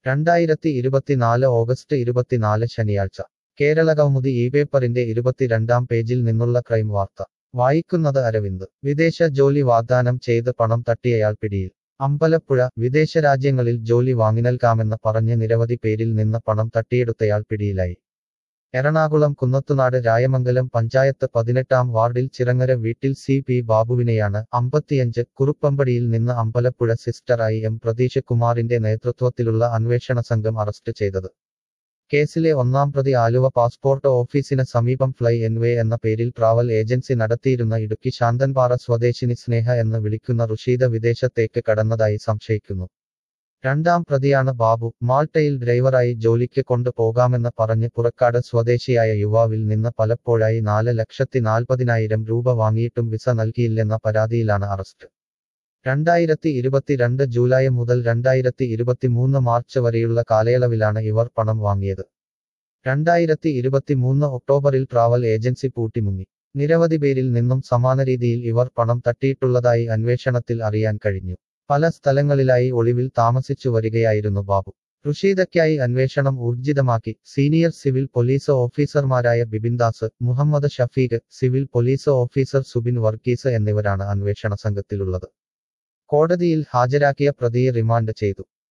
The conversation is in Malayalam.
രണ്ടായിരത്തി ഇരുപത്തിനാല് ഓഗസ്റ്റ് ഇരുപത്തിനാല് ശനിയാഴ്ച കേരള കൗമുദി ഈ പേപ്പറിന്റെ ഇരുപത്തിരണ്ടാം പേജിൽ നിന്നുള്ള ക്രൈം വാർത്ത വായിക്കുന്നത് അരവിന്ദ് വിദേശ ജോലി വാഗ്ദാനം ചെയ്ത് പണം തട്ടിയയാൾ പിടിയിൽ അമ്പലപ്പുഴ വിദേശ രാജ്യങ്ങളിൽ ജോലി വാങ്ങിനൽകാമെന്ന് പറഞ്ഞ് നിരവധി പേരിൽ നിന്ന് പണം തട്ടിയെടുത്തയാൾ പിടിയിലായി എറണാകുളം കുന്നത്തുനാട് രായമംഗലം പഞ്ചായത്ത് പതിനെട്ടാം വാർഡിൽ ചിറങ്ങര വീട്ടിൽ സി പി ബാബുവിനെയാണ് അമ്പത്തിയഞ്ച് കുറുപ്പമ്പടിയിൽ നിന്ന് അമ്പലപ്പുഴ സിസ്റ്ററായി എം പ്രതീഷ് കുമാറിന്റെ നേതൃത്വത്തിലുള്ള അന്വേഷണ സംഘം അറസ്റ്റ് ചെയ്തത് കേസിലെ ഒന്നാം പ്രതി ആലുവ പാസ്പോർട്ട് ഓഫീസിന് സമീപം ഫ്ലൈ എൻവേ എന്ന പേരിൽ ട്രാവൽ ഏജൻസി നടത്തിയിരുന്ന ഇടുക്കി ശാന്തൻപാറ സ്വദേശിനി സ്നേഹ എന്ന് വിളിക്കുന്ന റുഷീദ വിദേശത്തേക്ക് കടന്നതായി സംശയിക്കുന്നു രണ്ടാം പ്രതിയാണ് ബാബു മാൾട്ടയിൽ ഡ്രൈവറായി ജോലിക്ക് കൊണ്ടു പോകാമെന്ന് പറഞ്ഞ് പുറക്കാട് സ്വദേശിയായ യുവാവിൽ നിന്ന് പലപ്പോഴായി നാല് ലക്ഷത്തി നാൽപ്പതിനായിരം രൂപ വാങ്ങിയിട്ടും വിസ നൽകിയില്ലെന്ന പരാതിയിലാണ് അറസ്റ്റ് രണ്ടായിരത്തി ഇരുപത്തിരണ്ട് ജൂലൈ മുതൽ രണ്ടായിരത്തി ഇരുപത്തിമൂന്ന് മാർച്ച് വരെയുള്ള കാലയളവിലാണ് ഇവർ പണം വാങ്ങിയത് രണ്ടായിരത്തി ഇരുപത്തിമൂന്ന് ഒക്ടോബറിൽ ട്രാവൽ ഏജൻസി പൂട്ടിമുങ്ങി നിരവധി പേരിൽ നിന്നും സമാന രീതിയിൽ ഇവർ പണം തട്ടിയിട്ടുള്ളതായി അന്വേഷണത്തിൽ അറിയാൻ കഴിഞ്ഞു പല സ്ഥലങ്ങളിലായി ഒളിവിൽ താമസിച്ചു വരികയായിരുന്നു ബാബു റുഷീദയ്ക്കായി അന്വേഷണം ഊർജിതമാക്കി സീനിയർ സിവിൽ പോലീസ് ഓഫീസർമാരായ Bibindas Muhammad Shafeeq civil police officer Subin Varghese എന്നിവരാണ് അന്വേഷണ സംഘത്തിലുള്ളത് കോടതിയിൽ ഹാജരാക്കിയ പ്രതിയെ റിമാൻഡ് ചെയ്തു